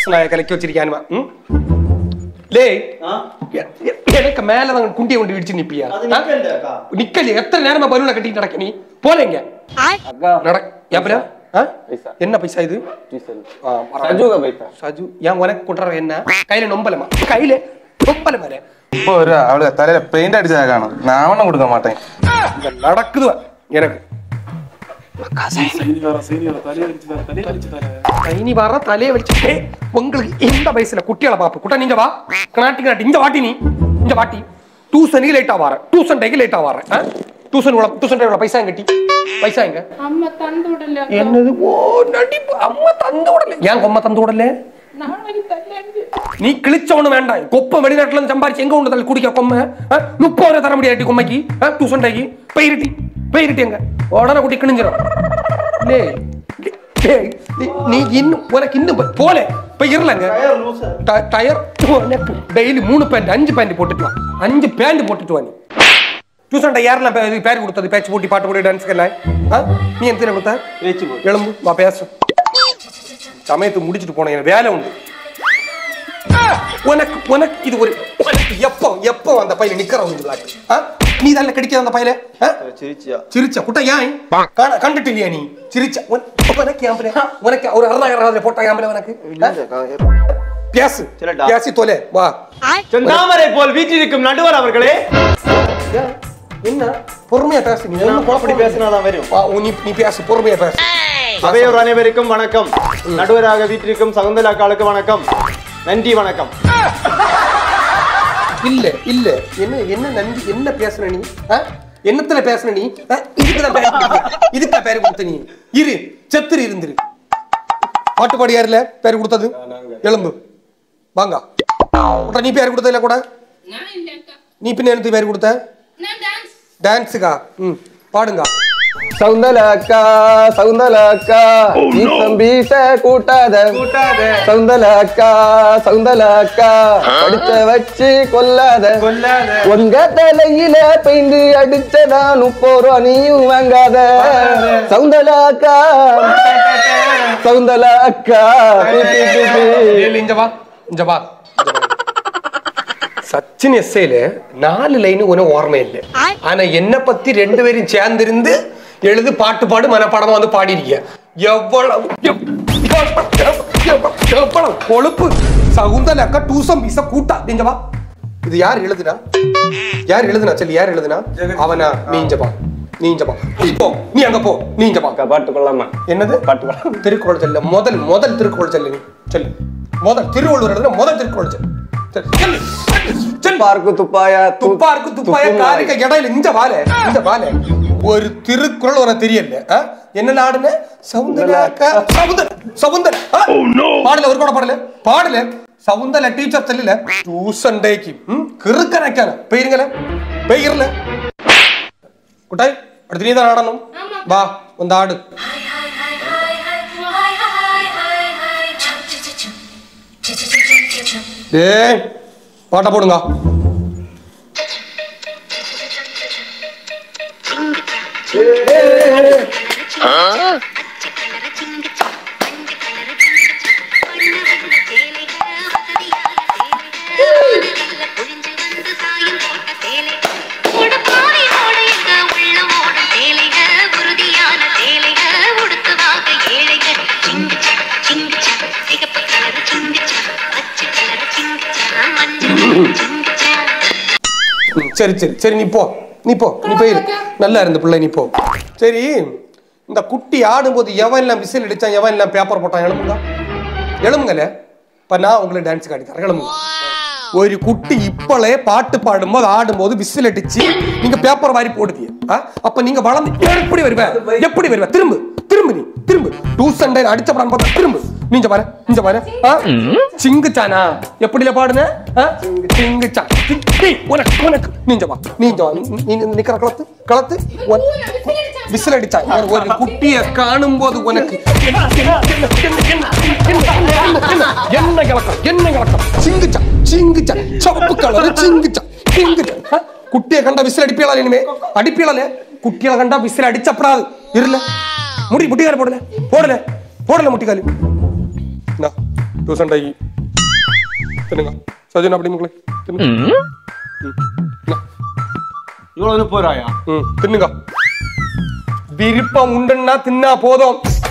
பர்சனாய கலக்கி வச்சிருக்கானுமா ம்? லே எ- எ- எனக்கு மேல தான் குண்டியை கொண்டு இடிச்சு நிப்பியா ஆ? நிக்கல எத்தனை நேரமா பலூனை கட்டிட்டு நடக்க நீ போறீங்க நடக் எப்படா ஆ? என்ன பைசா இது ஆ, பரவாயில்ல. சஜு ஏன் உனக்கு கொட்டுற என்ன கையில நொம்பலமா கையில நொம்பல மேல இப்போ ஒரு அவளு தலையில பெயிண்ட் அடிச்சதா காணும் நான் ஒன்றும் கொடுக்க மாட்டேன் இங்க நடக்குது எனக்கு கைனி வர தலையை வச்சு ஏய், உங்களுக்கு எந்த வயசுல குட்டியால பாப்பு குட்டா நீங்க வா கனாட்டி கனாட்டி இந்த வாட்டி நீ இந்த வாட்டி டியூசனுக்கு லேட்டா வர டியூசன் டைக்கு லேட்டா வர டியூசன் டியூசன் டைக்கு பைசா எங்கட்டி பைசா எங்க அம்மா தந்து விடல என்னது ஓ நடிப்பு அம்மா தந்து விடல ஏன் அம்மா தந்து விடல நான் வாங்கி தரேன் நீ கிழிச்சவனு வேண்டாம் கொப்பை வெளிநாட்டுல இருந்து சம்பாரிச்சு எங்க உண்டு தள்ளி குடிக்க கொம்மை ஆ? முப்பது ரூபா தர முடியாட்டி கொம்மைக்கு டியூசன் டைக்கு பெயிருட்டி பெயிருட்டி எங்க உடனே குட்டி கிழிஞ்சிடும் லே டேய், நீ- நீ இன்னும் உனக்கு இன்னும் ப- போல இப்ப இருலங்க ட- டயர் உனக்கு டெய்லி மூணு பேண்ட் அஞ்சு பேண்ட் போட்டுட்டு வா அஞ்சு பேண்ட் போட்டுட்டு வா நீ டியூசன் டை யாரெல்லாம் பே- இது பேர் கொடுத்தது பேச்சு போட்டி பாட்டு போட்டி டான்ஸ்க்கு எல்லாம் ஆ? நீ எந்த கொடுத்த எலும்பு வா பேசு சமயத்தை முடிச்சிட்டு போனேன் எனக்கு வேலை உண்டு உனக்கு உனக்கு இது ஒரு உனக்கு எப்போ எப்போ அந்த பையன் நிக்கிறவங்க விளையாட்டு ஆ? நீ தான் கிடைக்காத அந்த பையல சிரிச்சா குட்ட ஏன் காண- கண்டுட்டு இல்லையா நீ சிரிச்சா உன்- உனக்கு ஏன் பிள்ளை? உனக்கு ஒரு அருணாயிரம் போட்டா ஏன் பிள்ளை உனக்கு ஆ? பேசு பேசி தொலை வா செந்தாமரை போல் வீற்றிருக்கும் நடுவர் அவர்களே ஏன்? என்ன பொறுமையா பேசு நீ ஒண்ணும் அப்படி குழப்படி பேசினாதான் வரும் வா, நீ நீ பேசு பொறுமையா பேசு அவையோர் அனைவருக்கும் வணக்கம் நடுவராக வீற்றிருக்கும் சகுந்தலாக்காளுக்கு வணக்கம் நன்றி வணக்கம் இல்ல இல்ல என்ன என்ன நன்றி என்ன பேசுன நீ ஆ? என்னத்துல பேசுன நீ ஆ? இதுக்குதான் பேர் கொடுத்த. இதுக்குதான் பேர் கொடுத்த நீ இரு செத்துரு இருந்துரு பாட்டு பாடி யாருல பேர் கொடுத்தது எலும்பு வாங்க கூட நீ பேர் கொடுத்ததுல கூட நான் இல்லக்கா நீ பின்ன எனக்கு பேர் கொடுத்த நான் டான்ஸ் டான்ஸுக்கா ம் பாடுங்க சவுந்தலக்கா சவுந்தலக்கா நீ தம்பீட்ட கூட்டாத சவுந்தலக்கா சவுந்தலக்கா படிச்ச வச்சு கொல்லாத உங்க தலையில பெய்ந்து அடிச்சதா முப்பது ரூபா நீயும் வாங்காத சவுந்தலக்கா சவுந்தலக்கா ஏழு இங்க வா இங்க வா சச்சின் எஸ்ஏல நாலு லைன் உன ஓர்மை இல்லை ஆனா என்ன பத்தி ரெண்டு பேரும் சேர்ந்திருந்து எழுது பாட்டு பாடு மனப்பாடமா வந்து பாடிருக்க எவ்வளவு எவ்- எவ்வளவு- எவ்வளவு- எவ்வளவு கொழுப்பு சகுந்தலக்கா டூசம் பீச கூட்டா நீங்க வா இது யார் எழுதுனா யார் எழுதுனா சொல்லி யார் எழுதுனா அவனா நீஞ்ச பா நீஞ்ச பா நீ போ நீ அங்க போ நீஞ்ச பா பாட்டு கொள்ளாமா என்னது திருக்குறள் சொல்ல முதல் முதல் திருக்குறள் சொல்லு நீ சொல்லு முதல் திருவள்ளுவர் எழுதுன முதல் திருக்குறள் சொல்லு சொல்லு, சொல்லு, சொல்லு, சொல்லு. பார்க்கு துப்பாயா து- துப்பா இருக்கு துப்பாய துப்பு மாறி. காரிக்க இடையில இந்த வாழ இந்த வாழ ஒரு திருக்குறள் உனக்கு தெரியல ஆ? என்ன நாடுன சவுந்தரக்கா சவுந்தர சவுந்தர ஆ? பாடல ஒரு கூட பாடல பாடல சவுந்தர டீச்சர் சொல்லல டியூஷன் டேக்கு கிறுக்கனக்கான பெயிருங்கள பெயர்ல குட்டாய் அடுத்து நீ தான் ஆடணும் வா வந்து ஆடு ஏய் பாட்ட போடுங்க ம், சரி சரி சரி நீ போ நீ போ நீ போயிரு நல்லா இருந்த பிள்ளை நீ போ சரி இந்த குட்டி ஆடும்போது எவன் எல்லாம் விசில் அடிச்சான் எவன் எல்லாம் பேப்பர் போட்டான் எழுப்புங்க எழுமுங்கல இப்ப நான் உங்களுக்கு டான்ஸ் காட்டி தரேன் எழுமுங்க ஒரு குட்டி இப்பளே பாட்டு பாடும்போது ஆடும்போது விசில் அடிச்சு நீங்க பேப்பர் வாரி போடுதிய அப்ப நீங்க வளர்ந்து எப்படி வருவ எப்படி வருவ திரும்ப திரும்ப நீ திரும்ப டூ சண்டை அடிச்ச படம் பார்த்தா திரும்ப நீங்க பாரு நீங்க பாரு ஆ? சிங்குச்சானா எப்படில பாடுன ஆ? சிங்குச்சா சிங்- டேய், உனக்கு உனக்கு நீங்க வா நீங்க வா நீ- நீ நீ நிக்கிற களத்து களத்து உன்- விசில் அடிச்சா ஒரு- ஒரு குட்டிய காணும் போது உனக்கு என்ன என்ன என்ன என்ன என்ன என்ன என்ன என்ன கிழக்கம் என்ன கிழக்கம் சிங்குச்சா சிங்குச்சா சவப்பு கலர் சிங்குச்சா சிங்குச்சா ஆ? குட்டிய கண்டா விசில் அடிப்பீங்களா இனிமே அடிப்பீங்களே குட்டியை கண்டா விசில் அடிச்சப்படாது இருல முடி முட்டிக்கார போடல போடல போடல முட்டிக்காலு இந்தா, டூ சண்டாகி தின்னுங்க சஜன் அப்படி மக்களே தின்னு ம். இந்தா. இவ்வளவு முப்பது ரூபாயா ம், தின்னுங்க விருப்பம் உண்டுன்னா தின்னா போதும்